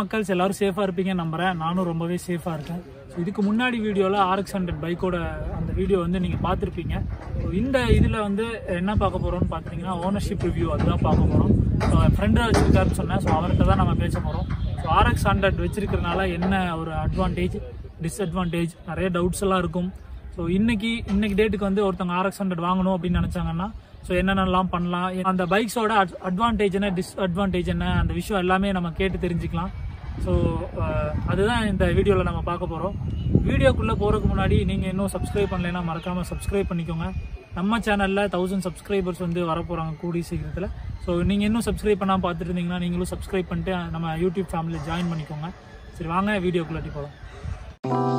மக்கள்ஸ் எல்லாரும் சேஃபாக இருப்பீங்க நம்புறேன் நானும் ரொம்பவே சேஃபாக இருக்கேன் ஸோ இதுக்கு முன்னாடி வீடியோவில் ஆர்எக்ஸ் ஹண்ட்ரட் பைக்கோட அந்த வீடியோ வந்து நீங்கள் பார்த்துருப்பீங்க ஸோ இந்த இதில் வந்து என்ன பார்க்க போகிறோம்னு பார்த்தீங்கன்னா ஓனர்ஷிப் ரிவ்யூ அதுதான் பார்க்க போகிறோம் ஸோ என் ஃப்ரெண்டாக வச்சிருக்காருன்னு சொன்னேன் ஸோ அவர்கிட்ட தான் நம்ம பேச போகிறோம் ஸோ ஆர்எக்ஸ் ஹண்ட்ரட் வச்சிருக்கிறனால என்ன ஒரு அட்வான்டேஜ் டிஸ்அட்வான்டேஜ் நிறைய டவுட்ஸ் எல்லாம் இருக்கும் ஸோ இன்னைக்கு இன்னைக்கு டேட்டுக்கு வந்து ஒருத்தவங்க ஆர்எக்ஸ் ஹண்ட்ரட் வாங்கணும் அப்படின்னு நினச்சாங்கன்னா ஸோ என்னென்னலாம் பண்ணலாம் அந்த பைக்ஸோட அட்வான்டேஜ் என்ன டிஸ்அட்வான்டேஜ் என்ன அந்த விஷயம் எல்லாமே நம்ம கேட்டு தெரிஞ்சுக்கலாம் ஸோ அதுதான் இந்த வீடியோவில் நம்ம பார்க்க போகிறோம் வீடியோக்குள்ளே போகிறதுக்கு முன்னாடி நீங்கள் இன்னும் சப்ஸ்கிரைப் பண்ணலைன்னா மறக்காமல் சப்ஸ்கிரைப் பண்ணிக்கோங்க நம்ம சேனலில் தௌசண்ட் சப்ஸ்கிரைபர்ஸ் வந்து வர போகிறாங்க கூடிய சீக்கிரத்தில் ஸோ நீங்கள் இன்னும் சப்ஸ்கிரைப் பண்ணாமல் பார்த்துட்டு இருந்தீங்கன்னா நீங்களும் சப்ஸ்கிரைப் பண்ணிட்டு நம்ம யூடியூப் ஃபேமிலியில் ஜாயின் பண்ணிக்கோங்க சரி வாங்க வீடியோக்குள்ளாட்டி போகலாம்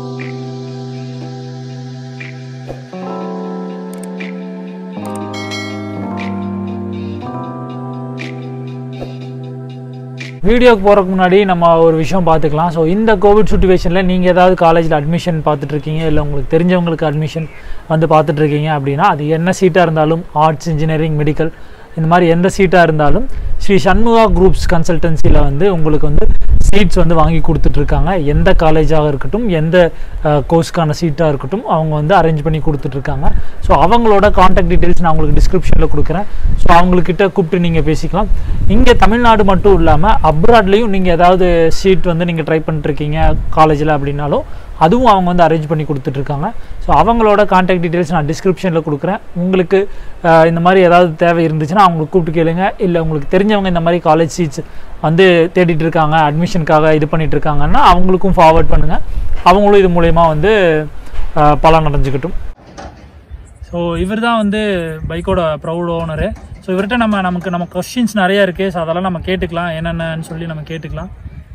வீடியோக்கு போகிறதுக்கு முன்னாடி நம்ம ஒரு விஷயம் பார்த்துக்கலாம் ஸோ இந்த கோவிட் சுச்சுவேஷனில் நீங்கள் ஏதாவது காலேஜில் அட்மிஷன் பார்த்துட்டு இருக்கீங்க இல்லை உங்களுக்கு தெரிஞ்சவங்களுக்கு அட்மிஷன் வந்து பார்த்துட்டு இருக்கீங்க அப்படின்னா அது என்ன சீட்டாக இருந்தாலும் ஆர்ட்ஸ் இன்ஜினியரிங் மெடிக்கல் இந்த மாதிரி எந்த சீட்டாக இருந்தாலும் ஸ்ரீ சண்முகா குரூப்ஸ் கன்சல்டன்சியில் வந்து உங்களுக்கு வந்து சீட்ஸ் வந்து வாங்கி கொடுத்துட்ருக்காங்க எந்த காலேஜாக இருக்கட்டும் எந்த கோர்ஸ்க்கான சீட்டாக இருக்கட்டும் அவங்க வந்து அரேஞ்ச் பண்ணி கொடுத்துட்ருக்காங்க ஸோ அவங்களோட காண்டாக்ட் டீட்டெயில்ஸ் நான் உங்களுக்கு டிஸ்கிரிப்ஷனில் கொடுக்குறேன் ஸோ அவங்கக்கிட்ட கூப்பிட்டு நீங்கள் பேசிக்கலாம் இங்கே தமிழ்நாடு மட்டும் இல்லாமல் அப்ராட்லேயும் நீங்கள் ஏதாவது சீட் வந்து நீங்கள் ட்ரை பண்ணிட்டுருக்கீங்க காலேஜில் அப்படின்னாலும் அதுவும் அவங்க வந்து அரேஞ்ச் பண்ணி கொடுத்துட்ருக்காங்க ஸோ அவங்களோட காண்டாக்ட் டீட்டெயில்ஸ் நான் டிஸ்கிரிப்ஷனில் கொடுக்குறேன் உங்களுக்கு அஹ், இந்த மாதிரி ஏதாவது தேவை இருந்துச்சுன்னா அவங்களுக்கு கூப்பிட்டு கேளுங்க இல்லை உங்களுக்கு தெரிஞ்சவங்க இந்த மாதிரி காலேஜ் சீட்ஸ் வந்து தேடிட்டு இருக்காங்க அட்மிஷனுக்காக இது பண்ணிட்டு இருக்காங்கன்னா அவங்களுக்கும் ஃபார்வர்ட் பண்ணுங்கள் அவங்களும் இது மூலயமா வந்து அஹ், பலன் அடைஞ்சுக்கட்டும் ஸோ இவர் தான் வந்து பைக்கோட ப்ரௌட் ஓனரு ஸோ இவர்கிட்ட நம்ம நமக்கு நம்ம கொஸ்டின்ஸ் நிறைய இருக்குது ஸோ அதெல்லாம் நம்ம கேட்டுக்கலாம் என்னென்னு சொல்லி நம்ம கேட்டுக்கலாம்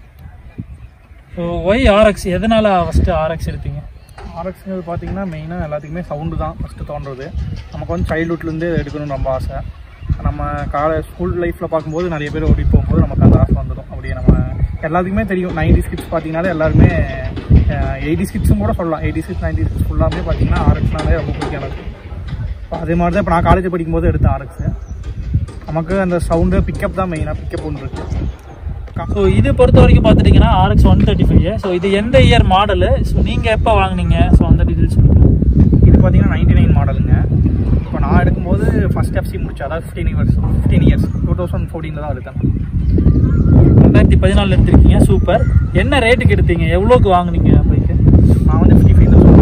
ஸோ ஒய் ஆர்எக்ஸ் எதனால் ஃபஸ்ட்டு ஆர்எக்ஸ் எடுத்தீங்க ஆர்எக்ஸ்ங்கிறது பார்த்தீங்கன்னா மெயினாக எல்லாத்துக்குமே சவுண்டு தான் ஃபஸ்ட்டு தோன்றது நமக்கு வந்து சைல்ட்ஹுட்லேருந்து எடுக்கணும்னு ரொம்ப ஆசை நம்ம காலேஜ் ஸ்கூல் லைஃப்பில் பார்க்கும்போது நிறைய பேர் ஓடி போகும்போது நமக்கு அந்த ஆசை வந்துடும் அப்படியே நம்ம எல்லாத்துக்குமே தெரியும் நைன்டி ஸ்கிட்ஸ் பார்த்தீங்கன்னாலே எல்லாருமே எயிட்டி ஸ்கிட்ஸும் கூட சொல்லலாம் எயிட்டி ஸ்கிட்ஸ் நைன்டி ஸ்கிட்ஸ் ஃபுல்லாமே பார்த்தீங்கன்னா ஆர்எக்ஸ்னாலே ரொம்ப பிடிக்கும் எனக்கு இப்போ அதே மாதிரி தான் இப்போ நான் காலேஜ் படிக்கும்போது எடுத்தேன் ஆர்எக்ஸு நமக்கு அந்த சவுண்டு பிக்கப் தான் மெயினாக பிக்கப் ஒன்று இருக்குது ஸோ இது பொறுத்த வரைக்கும் பார்த்துட்டிங்கன்னா RX one thirty five so இது எந்த இயர் மாடலு ஸோ நீங்கள் எப்போ வாங்குனீங்க ஸோ அந்த டீட்டெயில்ஸ் சொல்லுங்கள் இது பார்த்தீங்கன்னா நைன்டி நைன் மாடலுங்க இப்போ நான் எடுக்கும்போது ஃபர்ஸ்ட் எஃப்சி முடிச்சேன் அதாவது fifteen years fifteen years two thousand ஃபோர்டீனில் தான் எடுத்தேன் ரெண்டாயிரத்தி பதினாலில் எடுத்திருக்கீங்க சூப்பர் என்ன ரேட்டுக்கு எடுத்தீங்க எவ்வளோக்கு வாங்குனீங்க பைக்கு நான் வந்து ஃபிஃப்டி ஃபைவ் தௌசண்ட்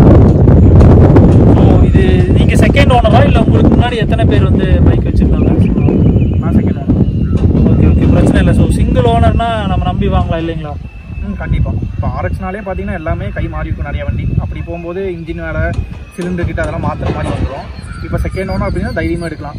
ஸோ இது நீங்கள் செகண்ட் ஓனரா இல்லை உங்களுக்கு முன்னாடி எத்தனை பேர் வந்து பைக் வச்சுருந்தாங்க நான் செகண்ட் ஒன் ஓகே ஓகே பிரச்சனை இல்லை ஸோ சிங்கிள் ஓனர்னா நம்ம நம்பி வாங்கலாம் இல்லைங்களா ம் கண்டிப்பாக இப்போ ஆர்எக்ஸ்னாலே பார்த்தீங்கன்னா எல்லாமே கை மாறி இருக்கும் நிறைய வண்டி அப்படி போகும்போது இன்ஜின் வேலை சிலிண்டர் கிட்ட அதெல்லாம் மாற்றுற மாதிரி வந்துடும் இப்போ செகண்ட் ஓனர் அப்படின்னா தைரியமாக எடுக்கலாம்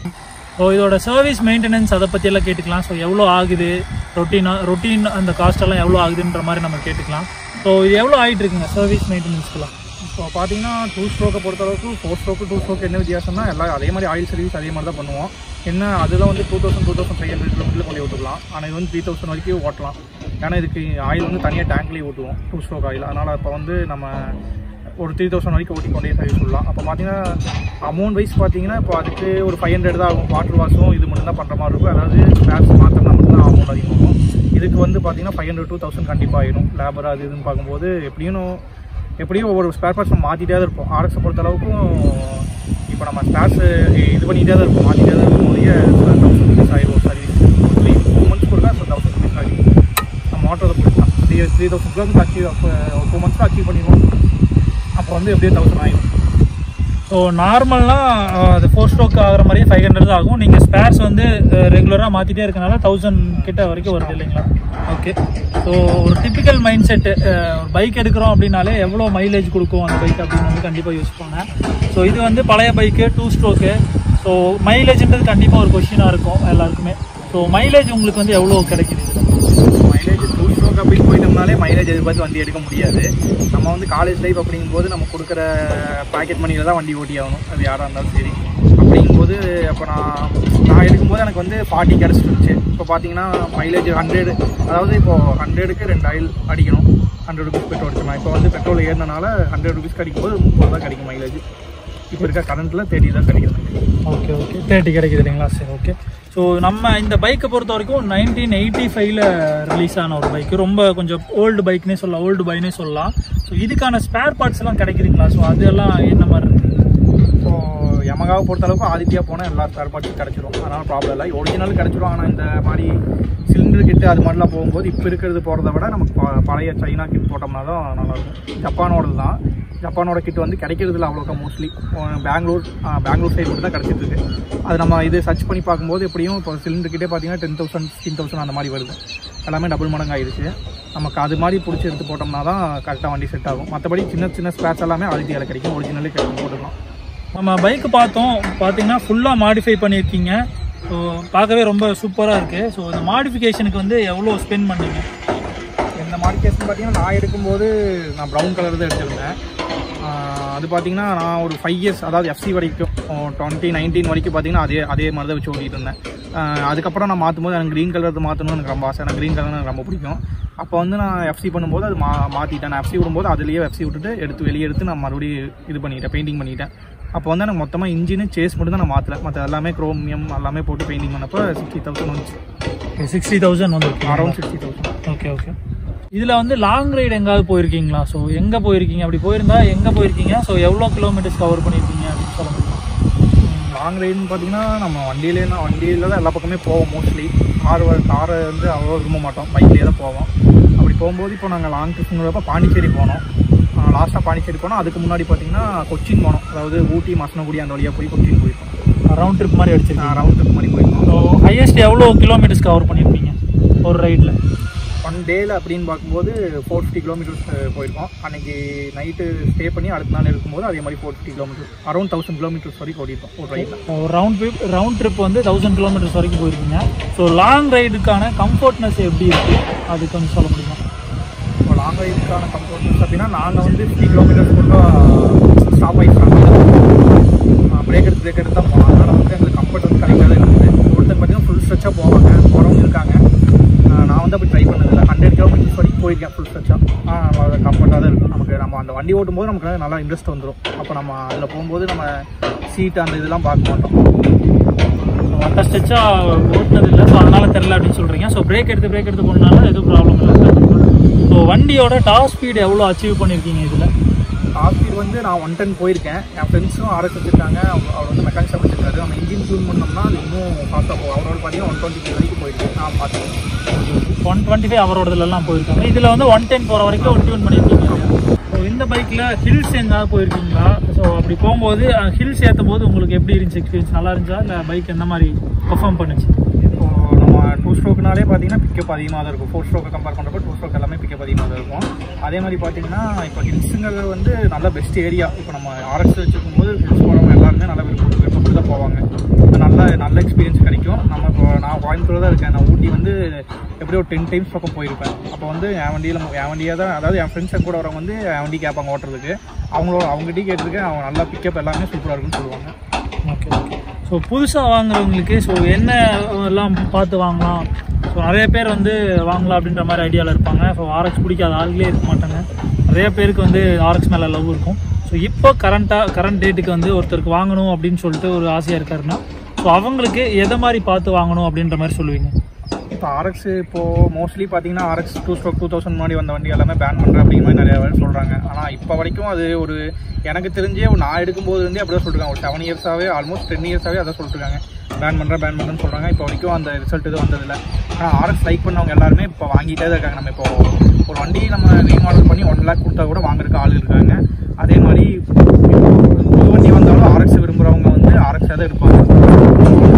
ஸோ இதோட சர்வீஸ் மெயின்டெனன்ஸ் அதை பற்றியெல்லாம் கேட்டுக்கலாம் ஸோ எவ்வளோ ஆகுது ரொட்டீனா ரொட்டீன் அந்த காஸ்ட் எல்லாம் எவ்வளோ ஆகுதுன்ற மாதிரி நம்ம கேட்டுக்கலாம் ஸோ இது எவ்வளோ ஆகிட்டு இருக்குங்க சர்வீஸ் மெயின்டெனன்ஸ்க்குலாம் இப்போ பார்த்தீங்கன்னா டூ ஸ்ட்ரோக்கை பொறுத்தளவுக்கு ஃபோர் ஸ்ட்ரோக்கு டூ ஸ்ட்ரோக் என்ன வித்தியாசம்னா எல்லாம் அதே மாதிரி ஆயில் சர்வீஸ் அதே மாதிரி தான் பண்ணுவோம் என்ன அதில் வந்து two thousand two thousand five hundred kilometre கொண்டு விட்டுக்கலாம் ஆனால் இது வந்து த்ரீ தௌசண்ட் வரைக்கும் ஓட்டலாம் ஏன்னா இதுக்கு ஆயில் வந்து தனியாக டேங்க்லேயே ஊற்றுவோம் டூ ஸ்ட்ரோக் ஆயில் அதனால் இப்போ வந்து நம்ம ஒரு த்ரீ தௌசண்ட் வரைக்கும் ஓட்டிக்கொண்டே சர்வீஸ் சொல்லலாம் அப்போ பார்த்தீங்கன்னா அமௌண்ட் வைஸ் பார்த்தீங்கன்னா இப்போ அதுக்கு ஒரு ஃபைவ் ஹண்ட்ரட் தான் ஆகும் வாட்டர் வாஷும் இது மட்டும் தான் பண்ணுற மாதிரி இருக்கும் அதாவது ஸ்பேர்ஸ் மாத்திரம் மட்டும் தான் அமௌண்ட் அதிகமாகும் இதுக்கு வந்து பார்த்தீங்கன்னா ஃபைவ் ஹண்ட்ரட் டூ தௌசண்ட் கண்டிப்பாக ஆயிடும் லேபர் அது இதுன்னு பார்க்கும்போது எப்படியும் எப்படியும் ஒவ்வொரு ஸ்பேர் பார்ட்ஸ் மாற்றிட்டே தான் இருப்போம் ஆர்எக்ஸை பொறுத்த அளவுக்கும் இப்போ நம்ம ஸ்பேர்ஸ் இது பண்ணிகிட்டே தான் இருப்போம் மாற்றிட்டே தான் இருக்கும் போதே தௌசண்ட் ருபீஸ் ஆயிடும் சர்வீஸ் த்ரீ டூ மந்த்ஸ் கொடுத்தா தௌசண்ட் ருபீஸ் ஆகிடும் நம்ம ஆட்டோவை பொறுத்து தான் three three thousand kilometre achieve two மந்த்ஸில் அச்சீவ் பண்ணிடுவோம் அப்போ வந்து எப்படியே தௌசண்ட் ஆகிடும் ஸோ நார்மல்னால் அது ஃபோர் ஸ்ட்ரோக் ஆகிற மாதிரியே ஃபைவ் ஹண்ட்ரட் தான் ஆகும் நீங்கள் ஸ்பேர்ஸ் வந்து ரெகுலராக மாற்றிட்டே இருக்கனால தௌசண்ட் கிட்ட வரைக்கும் வருது இல்லைங்களா ஓகே ஸோ ஒரு டிப்பிக்கல் மைண்ட் செட்டு ஒரு பைக் எடுக்கிறோம் அப்படின்னாலே எவ்வளோ மைலேஜ் கொடுக்கும் அந்த பைக் அப்படின்னு வந்து கண்டிப்பாக யோசிப்பாங்க ஸோ இது வந்து பழைய பைக்கு டூ ஸ்ட்ரோக்கு ஸோ மைலேஜ்ன்றது கண்டிப்பாக ஒரு கொஷினாக இருக்கும் எல்லாருக்குமே ஸோ மைலேஜ் உங்களுக்கு வந்து எவ்வளோ கிடைக்குது இதுல? மைலேஜ் டூ ஸ்ட்ரோக் அப்படின்னு போயிட்டோம்னாலே மைலேஜ் எதிர்பார்த்து வண்டி எடுக்க முடியாது நம்ம வந்து காலேஜ் லைஃப் அப்படிங்கும்போது நம்ம கொடுக்குற பாக்கெட் மணியில் தான் வண்டி ஓட்டி ஆகணும் அது யாராக இருந்தாலும் சரி அப்படிங்கும்போது அப்போ நான் நான் எடுக்கும்போது எனக்கு வந்து ஃபார்ட்டி கிடச்சிருந்துச்சு இப்போ பார்த்தீங்கன்னா மைலேஜ் ஹண்ட்ரட் அதாவது இப்போது ஹண்ட்ரடுக்கு ரெண்டு ஆயில் அடிக்கணும் ஹண்ட்ரட் ருபீஸ் பெட்ரோல் அடிச்சோம் இப்போ வந்து பெட்ரோல் ஏறினால ஹண்ட்ரட் ருபீஸ்க்கு அடிக்கும்போது முப்பது தான் கிடைக்கும் மைலேஜ் இப்போ இருக்க கரண்ட்டில் தேடி தான் கிடைக்குது ஓகே ஓகே தேர்ட்டி கிடைக்குது இல்லைங்களா சரி ஓகே ஸோ நம்ம இந்த பைக்கை பொறுத்த வரைக்கும் நைன்டீன் எயிட்டி ஃபைவ்ல ரிலீஸ் ஆன ஒரு பைக் ரொம்ப கொஞ்சம் ஓல்டு பைக்னே சொல்லலாம் ஓல்டு பைக்னே சொல்லலாம் ஸோ இதுக்கான ஸ்பேர் பார்ட்ஸ் எல்லாம் கிடைக்குதுங்களா ஸோ அதெல்லாம் என்ன மாதிரி இருக்கு ஸோ யமகாவை பொறுத்தளவுக்கு ஆதித்யா போனால் எல்லா ஸ்பேர் பார்ட்ஸும் கிடச்சிரும் அதனால் ப்ராப்ளம் இல்லை ஒரிஜினல் கிடச்சிரும் ஆனால் இந்த மாதிரி சிலிண்டர் கிட்ட அது மாதிரிலாம் போகும்போது இப்போ இருக்கிறது போகிறத விட நமக்கு ப- பழைய சைனா கிட் போட்டோம்னா தான் நல்லாயிருக்கும் ஜப்பானோடது தான் ஜப்பானோட கிட் வந்து கிடைக்கிறது இல்லை அவ்வளோக்கா மோஸ்ட்லி பெங்களூர் ஆ, பெங்களூர் சைடு மட்டும் தான் கிடச்சிட்டு இருக்கு அது நம்ம இது சர்ச் பண்ணி பார்க்கும்போது எப்படியும் இப்போ சிலிண்டர் கிட்டே பார்த்தீங்கன்னா டென் தௌசண்ட் ஃபிஃப்டீன் தௌசண்ட் அந்த மாதிரி வருது எல்லாமே டபுள் மடங்கு ஆயிடுச்சு நமக்கு அது மாதிரி பிடிச்சி எடுத்து போட்டோம்னா தான் கரெக்டாக வண்டி செட் ஆகும் மற்றபடி சின்ன சின்ன ஸ்பேர்ஸ் எல்லாமே ஆதித்யாவில் கிடைக்கும் ஒரிஜினலே கிடைக்கும் போட்டுக்கலாம் நம்ம பைக் பார்த்தோம் பார்த்தீங்கன்னா ஃபுல்லாக மாடிஃபை பண்ணியிருக்கீங்க ஸோ பார்க்கவே ரொம்ப சூப்பராக இருக்குது ஸோ இந்த மாடிஃபிகேஷனுக்கு வந்து எவ்வளோ ஸ்பெண்ட் பண்ணீங்க இந்த மாடிஃபிகேஷன் பார்த்தீங்கன்னா நான் எடுக்கும்போது நான் ப்ரௌன் கலர் தான் எடுத்திருந்தேன் ஆஹ் அது பார்த்தீங்கன்னா நான் ஒரு ஃபைவ் இயர்ஸ் அதாவது எஃப்சி வரைக்கும் டுவெண்ட்டி நைன்டீன் வரைக்கும் பார்த்தீங்கன்னா அதே அதே மாதிரி தான் வச்சு ஓட்டிகிட்டு இருந்தேன் ஆஹ் அதுக்கப்புறம் நான் மாற்றும் போது எனக்கு க்ரீன் கலர் மாற்றணும்னு எனக்கு ரொம்ப ஆசை எனக்கு க்ரீன் கலர் எனக்கு ரொம்ப பிடிக்கும் அப்போ வந்து நான் எஃப்சி பண்ணும்போது அது மா மாற்றிட்டேன் நான் எஃப்சி விடும்போது அதுலேயே எஃப்சி விட்டுட்டு எடுத்து வெளியே எடுத்து நான் மறுபடியும் இது பண்ணிட்டேன் பெயிண்டிங் பண்ணிட்டேன் அப்போ வந்து எனக்கு மொத்தமாக இன்ஜினு சேஸ் மட்டும் தான் நான் மாற்றல மற்ற எல்லாமே குரோமியம் எல்லாமே போட்டு பெயிண்டிங் பண்ணப்போ சிக்ஸ்டி தௌசண்ட் வந்துச்சு சிக்ஸ்டி தௌசண்ட் வந்துருக்கு around sixty thousand okay okay இதில் வந்து லாங் ரைடு எங்காவது போயிருக்கீங்களா ஸோ எங்கே போயிருக்கீங்க அப்படி போயிருந்தா எங்கே போயிருக்கீங்க ஸோ எவ்வளோ கிலோமீட்டர்ஸ் கவர் பண்ணியிருக்கீங்க அப்படின்னு சொல்ல முடியுமா லாங் ரைடுன்னு பார்த்தீங்கன்னா நம்ம வண்டியிலே தான் வண்டியில் தான் எல்லா பக்கமே போவோம் மோஸ்ட்லி கார் காரை வந்து அவ்வளோ விரும்ப மாட்டோம் பைக்லேயே தான் போவோம் அப்படி போகும்போது இப்போ நாங்கள் லாங் ட்ரிப்புங்கிறப்ப பாண்டிச்சேரி போனோம் லாஸ்ட்டாக பாண்டிச்சேரி போனோம் அதுக்கு முன்னாடி பார்த்தீங்கன்னா கொச்சின் போனோம் அதாவது ஊட்டி மசனகுடி அந்த வழியாக போய் கொச்சின் போயிருக்கோம் ரவுண்ட் ட்ரிப் மாதிரி அடிச்சிருக்கீங்க ரவுண்ட் ட்ரிப் மாதிரி போயிருக்கோம் ஸோ ஹையஸ்ட் எவ்வளோ கிலோமீட்டர்ஸ் கவர் பண்ணியிருப்பீங்க ஒரு ரைடில் ஒன் டேயில் அப்படின்னு பார்க்கும்போது ஃபோர் ஃபிஃப்டி கிலோமீட்டர்ஸ் போயிருக்கோம் அன்னைக்கு நைட்டு ஸ்டே பண்ணி அடுத்த நாள் இருக்கும்போது அதே மாதிரி four fifty kilometres around thousand kilometres வரைக்கும் ஓடிட்டோம் ஒரு ரைடில் ஒரு ரவுண்ட் ட்ரிப் ரவுண்ட் ட்ரிப் வந்து தௌசண்ட் கிலோமீட்டர்ஸ் வரைக்கும் போயிருக்கீங்க ஸோ லாங் ரைடுக்கான கம்ஃபர்ட்னஸ் எப்படி இருக்குது அது கொஞ்சம் சொல்ல முடியுமா இப்போ லாங் ரைடுக்கான கம்ஃபர்ட்னஸ் அப்படின்னா நாங்கள் வந்து ஃபிஃப்டி கிலோமீட்டர்ஸ் கொண்டு ஸ்டாப் ஆகிட்டாங்க பிரேக் எடுத்து பிரேக் எடுத்து தான் போனோம் அதனால் வந்து எங்களுக்கு கம்ஃபர்ட் வந்து கரெக்டாக தான் இருக்குது ஒருத்தர் பார்த்தீங்கன்னா ஃபுல் ஸ்ட்ரெச்சாக போவாங்க போகிறவங்க இருக்காங்க ஆஹ் நான் வந்து அப்படி ட்ரை பண்ணதில்லை ஹண்ட்ரட் கிலோமீட்டர்ஸ் வரைக்கும் போயிருக்கேன் ஃபுல் ஸ்ட்ரெச்சாக நல்லா கம்ஃபர்ட்டாக தான் இருக்கும் நமக்கு நம்ம அந்த வண்டி ஓட்டும் போது நமக்கு நல்லா இன்ட்ரெஸ்ட் வந்துடும் அப்போ நம்ம அதில் போகும்போது நம்ம சீட் அந்த இதெல்லாம் பார்க்க மாட்டோம் ஸோ வட்ட ஸ்டெச்சாக ஓட்டினது இல்லை ஸோ அதனால தெரில அப்படின்னு சொல்கிறீங்க ஸோ பிரேக் எடுத்து பிரேக் எடுத்து போனால எதுவும் ப்ராப்ளம் இல்லை ஸோ வண்டியோட டாப் ஸ்பீடு எவ்வளோ அச்சீவ் பண்ணியிருக்கீங்க இதில் டாப் ஸ்பீட் வந்து நான் ஒன் டென் போயிருக்கேன் என் ஃப்ரெண்ட்ஸும் ஆர்எஸ் வச்சிருக்காங்க அவங்க அவர் வந்து மெக்கானிக் ஷாப் வச்சிருக்காரு நம்ம இன்ஜின் டியூன் பண்ணோம்னா அது இன்னும் ஃபாஸ்ட்டாக போகும் அவரோட பார்த்தீங்கன்னா ஒன் டுவெண்ட்டி வரைக்கும் போயிருக்கு நான் பார்த்துக்கேன் ஒன் டுவெண்ட்டி ஃபைவ் அவரோடதுலலாம் போயிருக்காங்க இதில் வந்து ஒன் டென் போகிற வரைக்கும் டியூன் பண்ணியிருக்கீங்க ஸோ இந்த பைக்கில் ஹில்ஸ் எங்காவது போயிருக்கீங்களா ஸோ அப்படி போகும்போது ஹில்ஸ் ஏற்றும் போது உங்களுக்கு எப்படி இருந்துச்சு எக்ஸ்பீரியன்ஸ் நல்லா இருந்துச்சா இல்லை பைக் எந்த மாதிரி பெர்ஃபார்ம் பண்ணுச்சு இப்போ நம்ம டூ ஸ்ட்ரோக்னாலே பார்த்தீங்கன்னா பிக்கப் அதிகமாக தான் இருக்கும் ஃபோர் ஸ்ட்ரோக்கை கம்பேர் பண்ணுறப்ப டூ ஸ்ட்ரோக் எல்லாமே பிக்கப் அதிகமாக தான் இருக்கும் அதே மாதிரி பார்த்தீங்கன்னா இப்போ ஹில்ஸுங்கிறது வந்து நல்ல பெஸ்ட் ஏரியா இப்போ நம்ம ஆர்எக்ஸ் வச்சுருக்கும் போது ஹில்ஸ் போகிறவங்க எல்லாருமே நல்ல விருப்பம் விருப்பப்பட்டு தான் போவாங்க நல்ல நல்ல எக்ஸ்பீரியன்ஸ் கிடைக்கும் நம்ம இப்போ நான் கோயம்புத்தூர் தான் இருக்கேன் நான் ஊட்டி வந்து எப்படியும் ஒரு டென் டைம்ஸ் பக்கம் போயிருப்பேன் அப்போ வந்து என் வண்டியில் என் வண்டியாக தான் அதாவது என் ஃப்ரெண்ட்ஸ் கூட வரவங்க வந்து என் வண்டி கேட்பாங்க ஓட்டுறதுக்கு அவங்களோட அவங்ககிட்டயும் கேட்டிருக்கு அவங்க நல்லா பிக்கப் எல்லாமே சூப்பராக இருக்குன்னு சொல்லுவாங்க ஓகே ஓகே ஸோ புதுசாக வாங்குறவங்களுக்கு ஸோ என்ன எல்லாம் பார்த்து வாங்கலாம் ஸோ நிறைய பேர் வந்து வாங்கலாம் அப்படின்ற மாதிரி ஐடியாவில் இருப்பாங்க ஸோ ஆர்எக்ஸ் பிடிக்காத ஆளுங்களே இருக்க மாட்டாங்க நிறைய பேருக்கு வந்து ஆர்எக்ஸ் மேலே லவ் இருக்கும் ஸோ இப்போ கரண்ட்டாக கரண்ட் டேட்டுக்கு வந்து ஒருத்தருக்கு வாங்கணும் அப்படின்னு சொல்லிட்டு ஒரு ஆசையாக இருக்காருன்னா ஸோ அவங்களுக்கு எதை மாதிரி பார்த்து வாங்கணும் அப்படின்ற மாதிரி சொல்லுவீங்க இப்போ ஆர்எக்ஸ் இப்போ மோஸ்ட்லி பார்த்தீங்கன்னா RX two stroke two thousand முன்னாடி வந்த வண்டி எல்லாமே பேன் பண்ணுற அப்படிங்கிற மாதிரி நிறைய பேர் சொல்கிறாங்க ஆனால் இப்போ வரைக்கும் அது ஒரு எனக்கு தெரிஞ்சே ஒரு நான் எடுக்கும்போது இருந்தே அப்படி தான் சொல்லிருக்காங்க ஒரு செவன் இயர்ஸாகவே ஆல்மோஸ்ட் டென் இயர்ஸாகவே அதான் சொல்லிருக்காங்க பேன் பண்ணுற பேன் பண்ணுறேன்னு சொல்கிறாங்க இப்போ வரைக்கும் அந்த ரிசல்ட் எதுவும் வந்ததில்லை ஆனால் ஆர்எக்ஸ் லைக் பண்ணவங்க எல்லாருமே இப்போ வாங்கிட்டே தான் இருக்காங்க நம்ம இப்போ ஒரு வண்டி நம்ம ரீமாடல் பண்ணி ஒன் லேக் கொடுத்தா கூட வாங்குறதுக்கு ஆள் இருக்காங்க அதே மாதிரி இப்போ புது வண்டி வந்தாலும் ஆர்எக்ஸ் விரும்புகிறவங்க வந்து ஆர்எக்ஸாக தான் இருப்பாங்க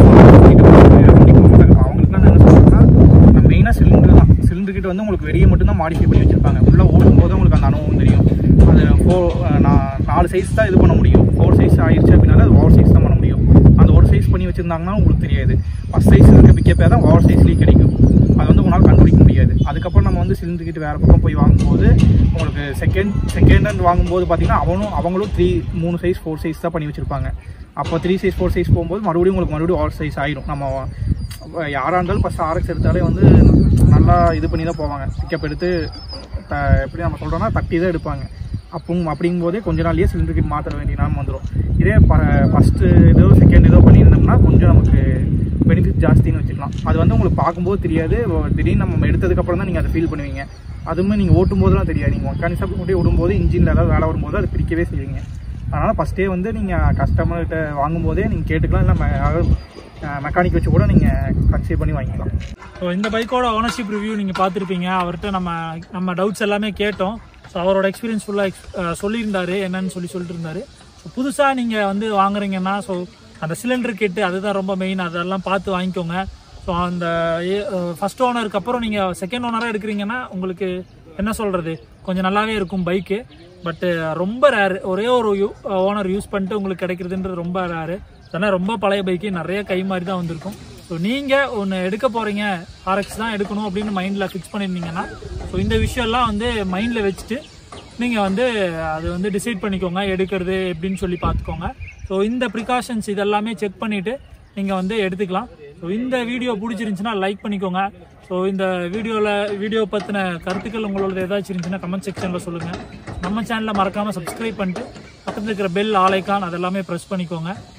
அவங்களுக்குலாம் என்ன சொல்றேன்னா நான் மெயினாக சிலிண்டர் தான் சிலிண்டர் கிட்ட வந்து உங்களுக்கு வெளியே மட்டும் தான் மாடிஃபை பண்ணி வச்சிருப்பாங்க உள்ளே ஓடும் போது உங்களுக்கு அந்த அனுபவம் தெரியும் அது ஃபோர் நான் நாலு சைஸ் தான் இது பண்ண முடியும் ஃபோர் சைஸ் ஆயிடுச்சு அப்படின்னால அது ஓவர் சைஸ் தான் பண்ண முடியும் அந்த ஒரு சைஸ் பண்ணி வச்சிருந்தாங்கன்னா உங்களுக்கு தெரியாது ஃபஸ்ட் சைஸ் இருக்க பிக்கப்பே தான் ஓவர் சைஸ்லேயே கிடைக்கும் அது வந்து உங்களால் கண்டுபிடிக்க முடியாது அதுக்கப்புறம் நம்ம வந்து சிலிண்டர் கிட்ட வேறு பக்கம் போய் வாங்கும்போது உங்களுக்கு செகண்ட் செகண்ட் ஹேண்ட் வாங்கும்போது பார்த்தீங்கன்னா அவனும் அவங்களும் த்ரீ மூணு சைஸ் ஃபோர் சைஸ் தான் பண்ணி வச்சிருப்பாங்க அப்போ த்ரீ சைஸ் ஃபோர் சைஸ் போகும்போது மறுபடியும் உங்களுக்கு மறுபடியும் ஓவர் சைஸ் ஆயிடும் நம்ம யாராக இருந்தாலும் ஃபஸ்ட் ஆர்எக்ஸ் எடுத்தாலே வந்து நல்லா இது பண்ணி தான் போவாங்க பிக்கப் எடுத்து த எப்படி நம்ம சொல்கிறோன்னா தட்டி தான் எடுப்பாங்க அப்போ அப்படிங்கும்போதே கொஞ்ச நாள்லயே சிலிண்டர் கிட் மாற்ற வேண்டிய நாள் வந்துடும் இதே ஃபஸ்ட்டு ஏதோ செகண்ட் ஏதோ பண்ணியிருந்தோம்னா கொஞ்சம் நமக்கு பெனிஃபிட் ஜாஸ்தின்னு வச்சுக்கலாம் அது வந்து உங்களுக்கு பார்க்கும்போது தெரியாது திடீர்னு நம்ம எடுத்ததுக்கப்புறம் தான் நீங்கள் அதை ஃபீல் பண்ணுவீங்க அதுவுமே நீங்கள் ஓட்டும் போதெல்லாம் தெரியாது நீங்கள் மெக்கானிக்ஸாக கொண்டு விடும்போது இன்ஜினில் ஏதாவது வேலை வரும்போது அது பிரிக்கவே செய்வீங்க அதனால் ஃபஸ்ட்டே வந்து நீங்கள் கஸ்டமர்கிட்ட வாங்கும்போதே நீங்கள் கேட்டுக்கலாம் இல்லை மெக்கானிக் வச்சு கூட நீங்கள் கன்சிடர் பண்ணி வாங்கிக்கலாம் ஸோ இந்த பைக்கோட ஓனர்ஷிப் ரிவ்யூ நீங்கள் பார்த்துருப்பீங்க அவர்கிட்ட நம்ம நம்ம டவுட்ஸ் எல்லாமே கேட்டோம் ஸோ அவரோட எக்ஸ்பீரியன்ஸ் ஃபுல்லாக சொல்லியிருந்தாரு என்னன்னு சொல்லி சொல்லிட்டு இருந்தாரு ஸோ புதுசாக நீங்கள் வந்து வாங்குறீங்கன்னா ஸோ அந்த சிலிண்டர் கிட்டு அதுதான் ரொம்ப மெயின் அதெல்லாம் பார்த்து வாங்கிக்கோங்க ஸோ அந்த ஃபர்ஸ்ட் ஓனருக்கு அப்புறம் நீங்கள் செகண்ட் ஓனராக எடுக்கிறீங்கன்னா உங்களுக்கு என்ன சொல்கிறது கொஞ்சம் நல்லாவே இருக்கும் பைக்கு பட்டு ரொம்ப ரேரு ஒரே ஒரு ஓனர் யூஸ் பண்ணிட்டு உங்களுக்கு கிடைக்கிறதுன்றது ரொம்ப ரேரு அதனால் ரொம்ப பழைய பைக்கு நிறைய கை மாதிரி தான் வந்திருக்கும் ஸோ நீங்கள் ஒன்று எடுக்க போகிறீங்க ஆர்எக்ஸ் தான் எடுக்கணும் அப்படின்னு மைண்டில் ஃபிக்ஸ் பண்ணியிருந்தீங்கன்னா ஸோ இந்த விஷயம்லாம் வந்து மைண்டில் வச்சுட்டு நீங்கள் வந்து அது வந்து டிசைட் பண்ணிக்கோங்க எடுக்கிறது எப்படின்னு சொல்லி பார்த்துக்கோங்க ஸோ இந்த ப்ரிகாஷன்ஸ் இதெல்லாமே செக் பண்ணிவிட்டு நீங்கள் வந்து எடுத்துக்கலாம் ஸோ இந்த வீடியோ பிடிச்சிருந்துச்சுன்னா லைக் பண்ணிக்கோங்க ஸோ இந்த வீடியோவில் வீடியோ பற்றின கருத்துக்கள் உங்களோட ஏதாச்சும் இருந்துச்சுன்னா கமெண்ட் செக்ஷனில் சொல்லுங்கள் நம்ம சேனலை மறக்காமல் சப்ஸ்கிரைப் பண்ணிட்டு பக்கத்தில் இருக்கிற பெல் ஆலைக்கான் அதெல்லாமே ப்ரெஸ் பண்ணிக்கோங்க